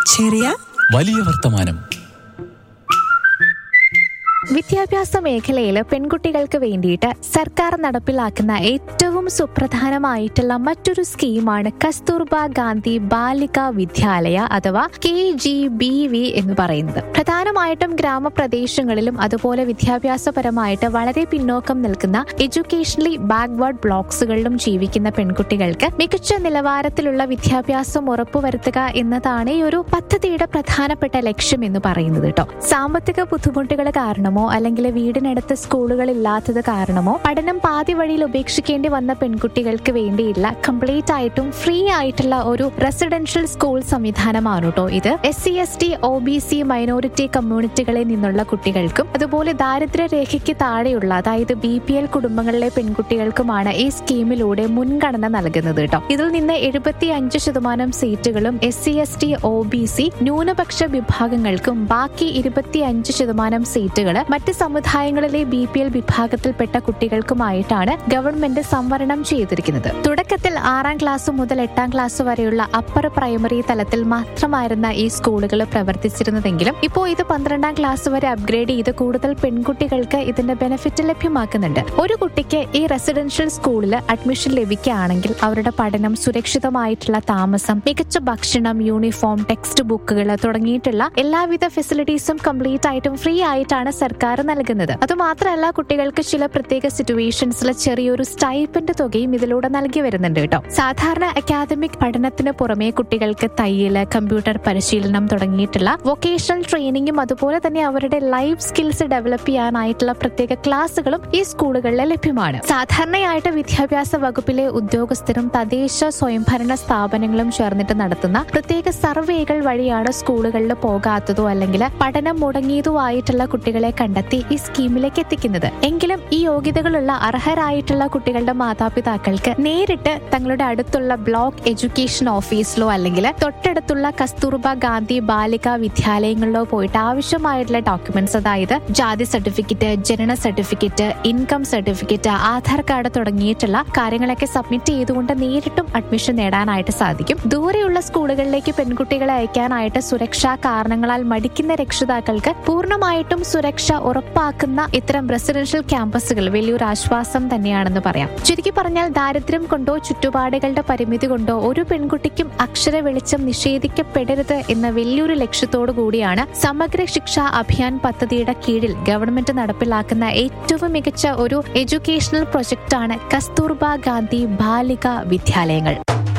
ചെറിയ വലിയ വർത്തമാനം വിദ്യാഭ്യാസ മേഖലയിൽ പെൺകുട്ടികൾക്ക് വേണ്ടിയിട്ട് സർക്കാർ നടപ്പിലാക്കുന്ന ഏറ്റവും സുപ്രധാനമായിട്ടുള്ള മറ്റൊരു സ്കീമാണ് കസ്തൂർബ ഗാന്ധി ബാലിക വിദ്യാലയ അഥവാ കെ ജി ബി വി എന്ന് പറയുന്നത് പ്രധാനമായിട്ടും ഗ്രാമപ്രദേശങ്ങളിലും അതുപോലെ വിദ്യാഭ്യാസപരമായിട്ട് വളരെ പിന്നോക്കം നിൽക്കുന്ന എഡ്യൂക്കേഷണലി ബാക്ക്വേർഡ് ബ്ലോക്സുകളിലും ജീവിക്കുന്ന പെൺകുട്ടികൾക്ക് മികച്ച നിലവാരത്തിലുള്ള വിദ്യാഭ്യാസം ഉറപ്പുവരുത്തുക എന്നതാണ് ഈ ഒരു പദ്ധതിയുടെ പ്രധാനപ്പെട്ട ലക്ഷ്യം എന്ന് പറയുന്നത് കേട്ടോ സാമ്പത്തിക ബുദ്ധിമുട്ടുകൾ കാരണമോ അല്ലെങ്കിൽ വീടിനടുത്ത് സ്കൂളുകൾ ഇല്ലാത്തത് കാരണമോ പഠനം പാതി വഴിയിൽ ഉപേക്ഷിക്കേണ്ടി വന്ന പെൺകുട്ടികൾക്ക് വേണ്ടിയില്ല കംപ്ലീറ്റ് ആയിട്ടും ഫ്രീ ആയിട്ടുള്ള ഒരു റെസിഡൻഷ്യൽ സ്കൂൾ സംവിധാനമാണ് കേട്ടോ ഇത് S C S T O B C minority കമ്മ്യൂണിറ്റികളിൽ നിന്നുള്ള കുട്ടികൾക്കും അതുപോലെ ദാരിദ്ര്യ രേഖയ്ക്ക് താഴെയുള്ള അതായത് ബി പി എൽ കുടുംബങ്ങളിലെ പെൺകുട്ടികൾക്കുമാണ് ഈ സ്കീമിലൂടെ മുൻഗണന നൽകുന്നത് കേട്ടോ ഇതിൽ നിന്ന് എഴുപത്തി അഞ്ച് ശതമാനം സീറ്റുകളും S C S T O B C ന്യൂനപക്ഷ വിഭാഗങ്ങൾക്കും ബാക്കി ഇരുപത്തി അഞ്ച് ശതമാനം സീറ്റുകൾ മറ്റ് സമുദായങ്ങളിലെ ബി പി എൽ വിഭാഗത്തിൽപ്പെട്ട കുട്ടികൾക്കുമായിട്ടാണ് ഗവൺമെന്റ് സംവരണം ചെയ്തിരിക്കുന്നത് തുടക്കത്തിൽ ആറാം ക്ലാസ് മുതൽ എട്ടാം ക്ലാസ് വരെയുള്ള അപ്പർ പ്രൈമറി തലത്തിൽ മാത്രമായിരുന്ന ഈ സ്കൂളുകൾ പ്രവർത്തിച്ചിരുന്നതെങ്കിലും ഇപ്പോൾ ഇത് പന്ത്രണ്ടാം ക്ലാസ് വരെ അപ്ഗ്രേഡ് ചെയ്ത് കൂടുതൽ പെൺകുട്ടികൾക്ക് ഇതിന്റെ ബെനിഫിറ്റ് ലഭ്യമാക്കുന്നുണ്ട് ഒരു കുട്ടിക്ക് ഈ റെസിഡൻഷ്യൽ സ്കൂളിൽ അഡ്മിഷൻ ലഭിക്കുകയാണെങ്കിൽ അവരുടെ പഠനം സുരക്ഷിതമായിട്ടുള്ള താമസം മികച്ച ഭക്ഷണം യൂണിഫോം ടെക്സ്റ്റ് ബുക്കുകൾ തുടങ്ങിയിട്ടുള്ള എല്ലാവിധ ഫെസിലിറ്റീസും കംപ്ലീറ്റ് ആയിട്ടും ഫ്രീ ആയിട്ടാണ് സർക്കാർ നൽകുന്നത് അതുമാത്രമല്ല കുട്ടികൾക്ക് ചില പ്രത്യേക സിറ്റുവേഷൻസിൽ ചെറിയൊരു സ്റ്റൈപ്പൻഡ് തുകയും ഇതിലൂടെ നൽകി വരുന്നുണ്ട് കേട്ടോ സാധാരണ അക്കാദമിക് പഠനത്തിന് പുറമെ കുട്ടികൾക്ക് തയ്യല് കമ്പ്യൂട്ടർ പരിശീലനം തുടങ്ങിയിട്ടുള്ള വൊക്കേഷണൽ ട്രെയിനിങ്ങും അതുപോലെ തന്നെ അവരുടെ ലൈഫ് സ്കിൽസ് ഡെവലപ്പ് ചെയ്യാനായിട്ടുള്ള പ്രത്യേക ക്ലാസ്സുകളും ഈ സ്കൂളുകളിൽ ലഭ്യമാണ് സാധാരണയായിട്ട് വിദ്യാഭ്യാസ വകുപ്പിലെ ഉദ്യോഗസ്ഥരും തദ്ദേശ സ്വയംഭരണ സ്ഥാപനങ്ങളും ചേർന്നിട്ട് നടത്തുന്ന പ്രത്യേക സർവേകൾ വഴിയാണ് സ്കൂളുകളിൽ പോകാത്തതോ അല്ലെങ്കിൽ പഠനം മുടങ്ങിയതോ ആയിട്ടുള്ള കുട്ടികളെ കണ്ടെത്തി ഈ സ്കീമിലേക്ക് എത്തിക്കുന്നത് എങ്കിലും ഈ യോഗ്യതകളുള്ള അർഹരായിട്ടുള്ള കുട്ടികളുടെ മാതാപിതാക്കൾക്ക് നേരിട്ട് തങ്ങളുടെ അടുത്തുള്ള ബ്ലോക്ക് എഡ്യൂക്കേഷൻ ഓഫീസിലോ അല്ലെങ്കിൽ തൊട്ടടുത്തുള്ള കസ്തൂർബ ഗാന്ധി ബാലിക വിദ്യാലയങ്ങളിലോ പോയിട്ട് ആവശ്യമായിട്ടുള്ള ഡോക്യുമെന്റ്സ് അതായത് ജാതി സർട്ടിഫിക്കറ്റ് ജനന certificate income certificate Aadhaar card തുടങ്ങിയിട്ടുള്ള കാര്യങ്ങളൊക്കെ സബ്മിറ്റ് ചെയ്തുകൊണ്ട് നേരിട്ടും അഡ്മിഷൻ നേടാനായിട്ട് സാധിക്കും ദൂരെയുള്ള സ്കൂളുകളിലേക്ക് പെൺകുട്ടികളെ അയക്കാനായിട്ട് സുരക്ഷാ കാരണങ്ങളാൽ മടിക്കുന്ന രക്ഷിതാക്കൾക്ക് പൂർണ്ണമായിട്ടും സുരക്ഷ ഉറപ്പാക്കുന്ന ഇത്തരം റെസിഡൻഷ്യൽ ക്യാമ്പസുകൾ വലിയൊരു ആശ്വാസം തന്നെയാണെന്ന് പറയാം ചുരുക്കി പറഞ്ഞാൽ ദാരിദ്ര്യം കൊണ്ടോ ചുറ്റുപാടുകളുടെ പരിമിതി കൊണ്ടോ ഒരു പെൺകുട്ടിക്കും അക്ഷര വെളിച്ചം നിഷേധിക്കപ്പെടരുത് എന്ന വലിയൊരു ലക്ഷ്യത്തോടു കൂടിയാണ് സമഗ്ര ശിക്ഷാ അഭിയാൻ പദ്ധതിയുടെ കീഴിൽ ഗവൺമെന്റ് നടപ്പിലാക്കുന്ന ഏറ്റവും മികച്ച ഒരു എഡ്യൂക്കേഷണൽ പ്രൊജക്ടാണ് കസ്തൂർബ ഗാന്ധി ബാലിക വിദ്യാലയങ്ങൾ